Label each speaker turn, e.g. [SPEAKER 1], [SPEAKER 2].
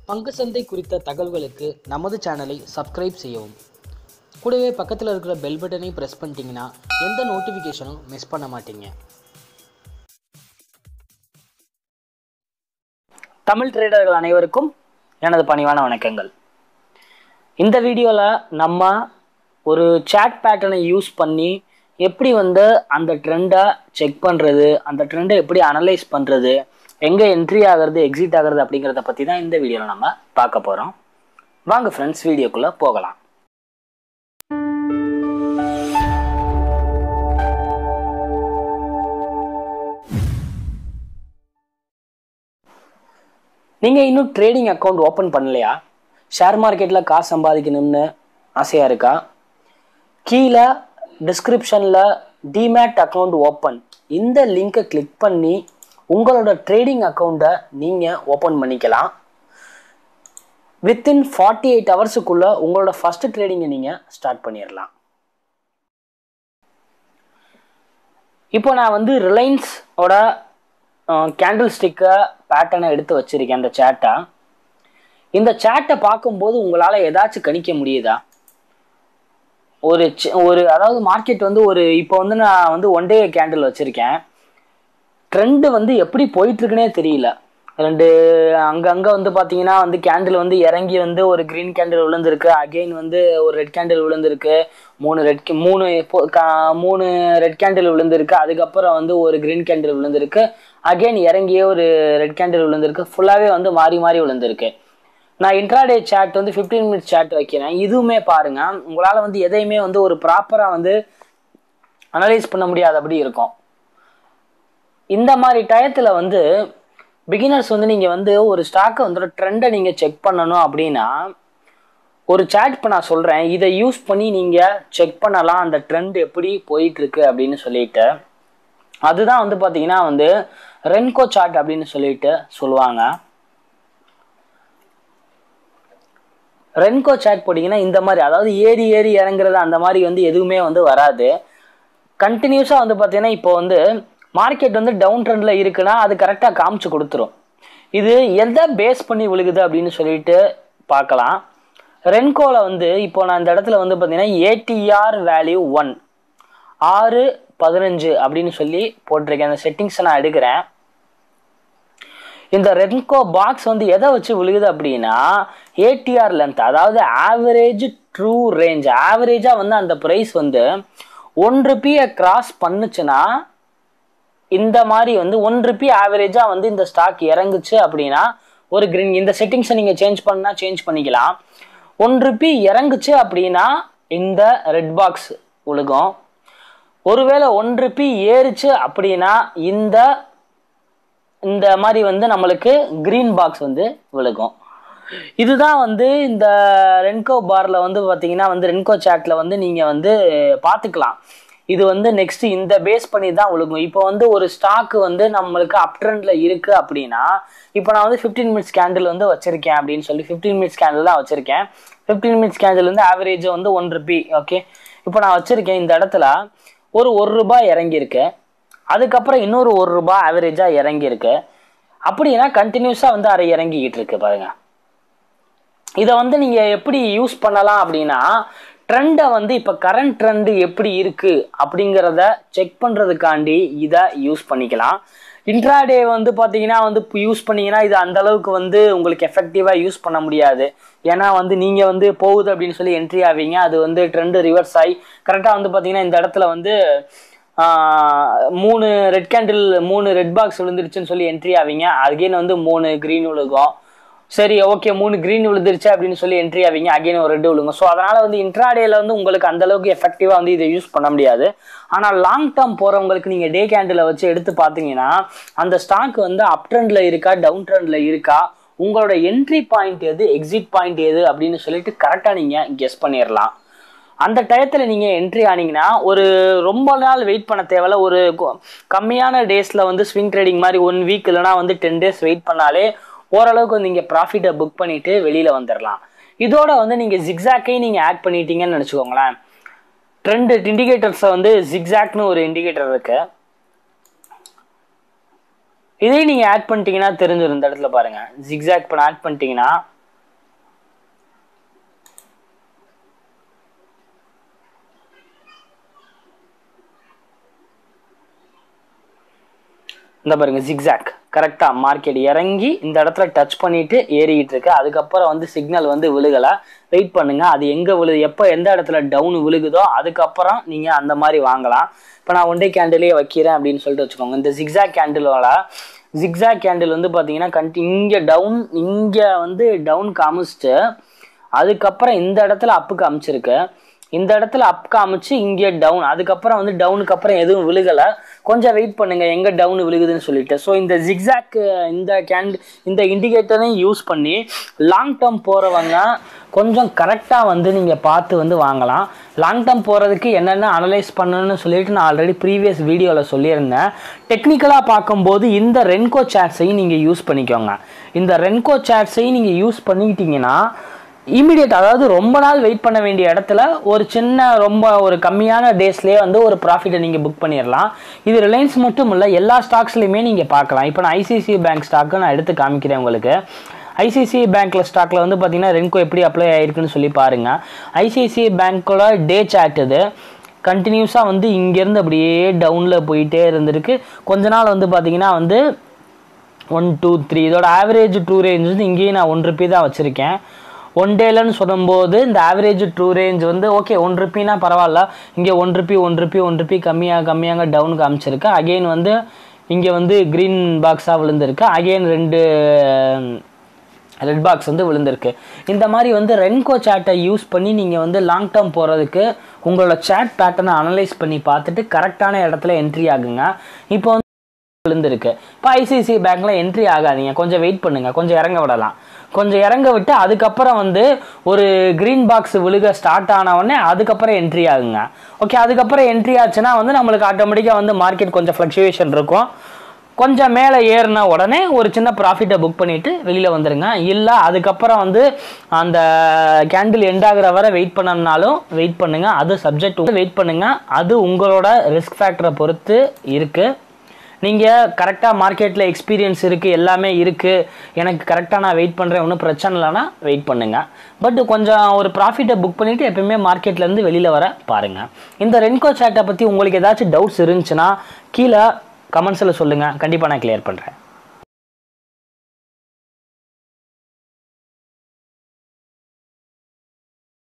[SPEAKER 1] பங்கு சந்தை குறித்த தகவல்களுக்கு நமது சேனலை சப்ஸ்கிரைப் செய்யவும் கூடவே பக்கத்தில் இருக்கிற பெல் பட்டனை ப்ரெஸ் பண்ணிட்டீங்கன்னா எந்த நோட்டிஃபிகேஷனும் மிஸ் பண்ண மாட்டீங்க
[SPEAKER 2] தமிழ் ட்ரேடர்கள் அனைவருக்கும் எனது பணிவான வணக்கங்கள் இந்த வீடியோவில் நம்ம ஒரு சேட் பேட்டர்னை யூஸ் பண்ணி எப்படி வந்து அந்த ட்ரெண்டை செக் பண்ணுறது அந்த ட்ரெண்டை எப்படி அனலைஸ் பண்ணுறது எங்கே என்ட்ரி ஆகிறது எக்ஸிட் ஆகிறது அப்படிங்கிறத பற்றி தான் இந்த வீடியோவில் நம்ம பார்க்க போகிறோம் வாங்க ஃப்ரெண்ட்ஸ் வீடியோக்குள்ளே போகலாம் நீங்கள் இன்னும் ட்ரேடிங் அக்கௌண்ட் ஓப்பன் பண்ணலையா ஷேர் மார்க்கெட்டில் காசு சம்பாதிக்கணும்னு ஆசையாக இருக்கா கீழே டிஸ்கிரிப்ஷனில் டிமேட் அக்கௌண்ட் ஓப்பன் இந்த லிங்கை கிளிக் பண்ணி உங்களோட ட்ரேடிங் அக்கௌண்ட்டை நீங்கள் ஓப்பன் பண்ணிக்கலாம் வித்தின் ஃபார்ட்டி எயிட் ஹவர்ஸுக்குள்ளே உங்களோட ஃபஸ்ட்டு ட்ரேடிங்கை நீங்கள் ஸ்டார்ட் பண்ணிடலாம் இப்போ நான் வந்து ரிலையன்ஸோட கேண்டில் ஸ்டிக்கை பேட்டர்னை எடுத்து வச்சிருக்கேன் அந்த சேட்டை இந்த சேட்டை பார்க்கும்போது உங்களால் ஏதாச்சும் கணிக்க முடியுதா ஒரு சி- ஒரு அதாவது மார்க்கெட் வந்து ஒரு இப்போ வந்து நான் வந்து ஒன் டே கேண்டில் வச்சுருக்கேன் ட்ரெண்டு வந்து எப்படி போயிட்டுருக்குனே தெரியல ரெண்டு அங்கங்கே வந்து பார்த்தீங்கன்னா வந்து கேண்டில் வந்து இறங்கி வந்து ஒரு க்ரீன் கேண்டில் விழுந்திருக்கு அகெயின் வந்து ஒரு ரெட் கேண்டில் விழுந்திருக்கு மூணு ரெட் மூணு இப்போ கா- மூணு ரெட் கேண்டில் விழுந்திருக்கு அதுக்கப்புறம் வந்து ஒரு க்ரீன் கேண்டில் விழுந்திருக்கு அகெயின் இறங்கியே ஒரு ரெட் கேண்டில் விழுந்திருக்கு ஃபுல்லாகவே வந்து மாறி மாறி விழுந்திருக்கு நான் இன்ட்ராடே சேட் வந்து 15 மினிட்ஸ் சேட் வைக்கிறேன் இதுவுமே பாருங்க உங்களால் வந்து எதையுமே வந்து ஒரு ப்ராப்பராக வந்து அனலைஸ் பண்ண முடியாதபடி இருக்கும் இந்த மாதிரி டயத்தில் வந்து பிகினர்ஸ் வந்து நீங்கள் வந்து ஒரு ஸ்டாக்கை வந்து ட்ரெண்டை நீங்கள் செக் பண்ணணும் அப்படின்னா ஒரு சேட் இப்போ நான் சொல்கிறேன் இதை யூஸ் பண்ணி நீங்கள் செக் பண்ணலாம் அந்த ட்ரெண்ட் எப்படி போயிட்டுருக்கு அப்படின்னு சொல்லிட்டு அதுதான் வந்து பார்த்தீங்கன்னா வந்து ரென்கோ சார்ட் அப்படின்னு சொல்லிட்டு சொல்லுவாங்க ரென்கோ சாட் போட்டிங்கன்னா இந்த மாதிரி அதாவது ஏறி ஏறி இறங்குறது அந்த மாதிரி வந்து எதுவுமே வந்து வராது கண்டினியூஸாக வந்து பார்த்தீங்கன்னா இப்போ வந்து மார்க்கெட் வந்து டவுன் ட்ரெண்டில் இருக்குன்னா அது கரெக்டாக காமிச்சு கொடுத்துரும் இது எதை பேஸ் பண்ணி விழுகுது அப்படின்னு சொல்லிட்டு பார்க்கலாம் ரென்கோவில் வந்து இப்போ நான் இந்த இடத்துல வந்து பார்த்தீங்கன்னா ஏடிஆர் வேல்யூ ஒன் ஆறு பதினஞ்சு அப்படின்னு சொல்லி போட்டிருக்கேன் அந்த செட்டிங்ஸை நான் எடுக்கிறேன் இந்த ரென்கோ பாக்ஸ் வந்து எதை வச்சு விழுகுது அப்படின்னா ஏடிஆர் லென்த் அதாவது ஆவரேஜ் ட்ரூ ரேஞ்ச் ஆவரேஜாக வந்து அந்த ப்ரைஸ் வந்து ஒன் ருப்பியை கிராஸ் பண்ணுச்சுன்னா இந்த மாதிரி வந்து ஒன் ருப்பி ஆவரேஜாக வந்து இந்த ஸ்டாக் இறங்குச்சு அப்படின்னா ஒரு கிரீன் இந்த செட்டிங்ஸை நீங்கள் சேஞ்ச் பண்ணால் சேஞ்ச் பண்ணிக்கலாம் ஒன் ருப்பி இறங்குச்சு அப்படின்னா இந்த ரெட் பாக்ஸ் விழுகும் ஒருவேளை ஒன் ருப்பி ஏறுச்சு அப்படின்னா இந்த இந்த மாதிரி வந்து நம்மளுக்கு கிரீன் பாக்ஸ் வந்து விழுகும் இதுதான் வந்து இந்த ரென்கோ பாரில் வந்து பார்த்தீங்கன்னா வந்து ரென்கோ சாட்டில் வந்து நீங்கள் வந்து பார்த்துக்கலாம் இது வந்து நெக்ஸ்ட் இந்த பேஸ் பண்ணி தான் விழுகும் இப்போ வந்து ஒரு ஸ்டாக் வந்து நம்மளுக்கு அப் ட்ரெண்டில் இருக்குது அப்படின்னா இப்போ நான் வந்து 15 மினிட்ஸ் கேண்டில் வந்து வச்சிருக்கேன் அப்படின்னு சொல்லி 15 மினிட்ஸ் கேண்டில் தான் வச்சிருக்கேன் 15 மினிட்ஸ் கேண்டில் வந்து ஆவரேஜ் வந்து ஒன் ருபி ஓகே இப்போ நான் வச்சிருக்கேன் இந்த இடத்துல ஒரு ஒரு ரூபாய் இறங்கியிருக்கு அதுக்கப்புறம் இன்னொரு ஒரு ரூபாய் ஆவரேஜாக இறங்கியிருக்கு அப்படின்னா கண்டினியூஸாக வந்து அரை இறங்கிக்கிட்டு இருக்கு பாருங்க இதை வந்து நீங்கள் எப்படி யூஸ் பண்ணலாம் அப்படின்னா ட்ரெண்டை வந்து இப்போ கரண்ட் ட்ரெண்டு எப்படி இருக்கு அப்படிங்கிறத செக் பண்ணுறதுக்காண்டி இதை யூஸ் பண்ணிக்கலாம் இன்ட்ராடே வந்து பார்த்தீங்கன்னா வந்து யூஸ் பண்ணீங்கன்னா இது அந்த அளவுக்கு வந்து உங்களுக்கு எஃபெக்டிவாக யூஸ் பண்ண முடியாது ஏன்னா வந்து நீங்கள் வந்து போகுது அப்படின்னு சொல்லி என்ட்ரி ஆவீங்க அது வந்து ட்ரெண்டு ரிவர்ஸ் ஆகி கரெக்டாக வந்து பார்த்தீங்கன்னா இந்த இடத்துல வந்து ஆஹ், மூணு ரெட் கேண்டில் மூணு ரெட் பாக்ஸ் விழுந்துருச்சுன்னு சொல்லி என்ட்ரி ஆவீங்க அகெயின் வந்து மூணு க்ரீன் விழுகும் சரி ஓகே மூணு க்ரீன் விழுந்துருச்சு அப்படின்னு சொல்லி என்ட்ரி ஆவீங்க அகைன் ஒரு ரெட் விழுங்க ஸோ அதனால வந்து இன்ட்ராடேல வந்து உங்களுக்கு அந்த அளவுக்கு எஃபெக்டிவாக வந்து இதை யூஸ் பண்ண முடியாது ஆனால் லாங் டேர்ம் போகிறவங்களுக்கு நீங்கள் டே கேண்டில் வச்சு எடுத்து பார்த்தீங்கன்னா அந்த ஸ்டாக் வந்து அப் ட்ரெண்டில் இருக்கா டவுன் ட்ரெண்டில் இருக்கா உங்களோட என்ட்ரி பாயிண்ட் எது எக்ஸிட் பாயிண்ட் எது அப்படின்னு சொல்லிட்டு கரெக்டாக நீங்கள் கெஸ் பண்ணிடலாம் அந்த டயத்தில் நீங்கள் என்ட்ரி ஆனீங்கன்னா ஒரு ரொம்ப நாள் வெயிட் பண்ண தேவையில்ல ஒரு கொ- கம்மியான டேஸில் வந்து ஸ்விங் ட்ரேடிங் மாதிரி ஒன் வீக் இல்லைனா வந்து டென் டேஸ் வெயிட் பண்ணாலே ஓரளவுக்கு வந்து நீங்கள் ப்ராஃபிட்டை புக் பண்ணிட்டு வெளியில் வந்துடலாம் இதோட வந்து நீங்கள் ஜிக்ஸாக்கையும் நீங்கள் ஆட் பண்ணிட்டீங்கன்னு நினச்சிக்கோங்களேன் ட்ரெண்ட் இண்டிகேட்டர்ஸை வந்து ஜிக்ஸாக்னு ஒரு இண்டிகேட்டர் இருக்கு இதையும் நீங்கள் ஆட் பண்ணிட்டீங்கன்னா தெரிஞ்சிடும் இந்த இடத்துல பாருங்க ஜிக்ஸாக் பண்ண ஆட் பண்ணிட்டீங்கன்னா இந்த பாருங்க ஜிக்ஸாக் கரெக்டாக மார்க்கெட் இறங்கி இந்த இடத்துல டச் பண்ணிட்டு ஏறிக்கிட்டு இருக்கு அதுக்கப்புறம் வந்து சிக்னல் வந்து விழுகலை வெயிட் பண்ணுங்க அது எங்கே விழுது எப்போ எந்த இடத்துல டவுன் விழுகுதோ அதுக்கப்புறம் நீங்கள் அந்த மாதிரி வாங்கலாம் இப்போ நான் ஒன் டே கேண்டிலே வைக்கிறேன் அப்படின்னு சொல்லிட்டு வச்சுக்கோங்க இந்த ஜிக்ஸாக் கேண்டிலோட ஜிக்ஸாக் கேண்டில் வந்து பார்த்தீங்கன்னா கண்டி இங்கே டவுன் இங்கே வந்து டவுன் காமிச்சிட்டு அதுக்கப்புறம் இந்த இடத்துல அப்பு காமிச்சிருக்கு இந்த இடத்துல அப் காமிச்சு இங்கே டவுன் அதுக்கப்புறம் வந்து டவுனுக்கு அப்புறம் எதுவும் விழுகலை கொஞ்சம் வெயிட் பண்ணுங்க எங்கே டவுன் விழுகுதுன்னு சொல்லிட்டு ஸோ இந்த ஜிக்ஸாக் இந்த கேண்ட் இந்த இண்டிகேட்டரையும் யூஸ் பண்ணி லாங் டேர்ம் போகிறவங்க கொஞ்சம் கரெக்டாக வந்து நீங்கள் பார்த்து வந்து வாங்கலாம் லாங் டேர்ம் போகிறதுக்கு என்னென்ன அனலைஸ் பண்ணணும்னு சொல்லிட்டு நான் ஆல்ரெடி ப்ரீவியஸ் வீடியோவில் சொல்லியிருந்தேன் டெக்னிக்கலாக பார்க்கும்போது இந்த ரென்கோ சேட்ஸையும் நீங்கள் யூஸ் பண்ணிக்கோங்க இந்த ரென்கோ சேட்ஸையும் நீங்கள் யூஸ் பண்ணிக்கிட்டீங்கன்னா இமீடியட் அதாவது ரொம்ப நாள் வெயிட் பண்ண வேண்டிய இடத்துல ஒரு சின்ன ரொம்ப ஒரு கம்மியான டேஸ்லேயே வந்து ஒரு ப்ராஃபிட்டை நீங்கள் புக் பண்ணிடலாம் இது ரிலையன்ஸ் மட்டும் இல்லை எல்லா ஸ்டாக்ஸ்லையுமே நீங்கள் பார்க்கலாம் இப்போ நான் ஐசிசி பேங்க் ஸ்டாக்கு நான் எடுத்து காமிக்கிறேன் உங்களுக்கு ஐசிசி பேங்க்ல ஸ்டாக்ல வந்து பார்த்தீங்கன்னா ரென்கோ எப்படி அப்ளை ஆயிருக்குன்னு சொல்லி பாருங்க ஐசிசி பேங்க்கோட டே சாட் இது கண்டினியூஸாக வந்து இங்கேருந்து அப்படியே டவுனில் போயிட்டே இருந்திருக்கு கொஞ்ச நாள் வந்து பார்த்தீங்கன்னா வந்து ஒன் டூ த்ரீ இதோட ஆவரேஜ் டூ ரேஞ்ச் வந்து இங்கேயும் நான் ஒன் ருபி தான் வச்சுருக்கேன் ஒன் டேலன்னு சொல்லும்போது இந்த ஆவரேஜ் டூ ரேஞ்ச் வந்து ஓகே ஒன் ருப்பினா பரவாயில்ல இங்கே one rupee one rupee one rupee கம்மியாக கம்மியாக டவுன் காமிச்சிருக்கு அகெயின் வந்து இங்கே வந்து க்ரீன் பாக்ஸாக விழுந்திருக்கு அகெயின் ரெண்டு ரெட் பாக்ஸ் வந்து விழுந்திருக்கு இந்த மாதிரி வந்து ரென்கோ சேட்டை யூஸ் பண்ணி நீங்கள் வந்து லாங் டேர்ம் போகிறதுக்கு உங்களோட சேட் பேட்டர்னை அனலைஸ் பண்ணி பார்த்துட்டு கரெக்டான இடத்துல என்ட்ரி ஆகுங்க இப்போ வந்து விழுந்திருக்கு இப்போ ஐசிசி பேங்க்ல என்ட்ரி ஆகாதீங்க கொஞ்சம் வெயிட் பண்ணுங்க கொஞ்சம் இறங்க விடலாம் கொஞ்சம் இறங்க விட்டு அதுக்கப்புறம் வந்து ஒரு க்ரீன் பாக்ஸ் விழுக ஸ்டார்ட் ஆன உடனே அதுக்கப்புறம் என்ட்ரி ஆகுங்க ஓகே அதுக்கப்புறம் என்ட்ரி ஆச்சுன்னா வந்து நம்மளுக்கு ஆட்டோமேட்டிக்காக வந்து மார்க்கெட் கொஞ்சம் ஃப்ளக்சுவேஷன் இருக்கும் கொஞ்சம் மேலே ஏறின உடனே ஒரு சின்ன ப்ராஃபிட்டை புக் பண்ணிட்டு வெளியில் வந்துருங்க இல்லை அதுக்கப்புறம் வந்து அந்த கேண்டில் எண்ட் ஆகுற வரை வெயிட் பண்ணனாலும் வெயிட் பண்ணுங்க அது சப்ஜெக்ட் வெயிட் பண்ணுங்க அது உங்களோட ரிஸ்க் ஃபேக்டரை பொறுத்து இருக்குது நீங்கள் கரெக்டாக மார்க்கெட்டில் எக்ஸ்பீரியன்ஸ் இருக்குது எல்லாமே இருக்குது எனக்கு கரெக்டாக நான் வெயிட் பண்ணுறேன் ஒன்றும் பிரச்சனை இல்லைன்னா வெயிட் பண்ணுங்கள் பட் கொஞ்சம் ஒரு ப்ராஃபிட்டை புக் பண்ணிவிட்டு எப்பயுமே மார்க்கெட்லேருந்து வெளியில் வர பாருங்கள் இந்த ரென்கோ சேட்டை பற்றி உங்களுக்கு ஏதாச்சும் டவுட்ஸ் இருந்துச்சுன்னா கீழே கமெண்ட்ஸில் சொல்லுங்கள் கண்டிப்பாக நான் கிளியர் பண்ணுறேன்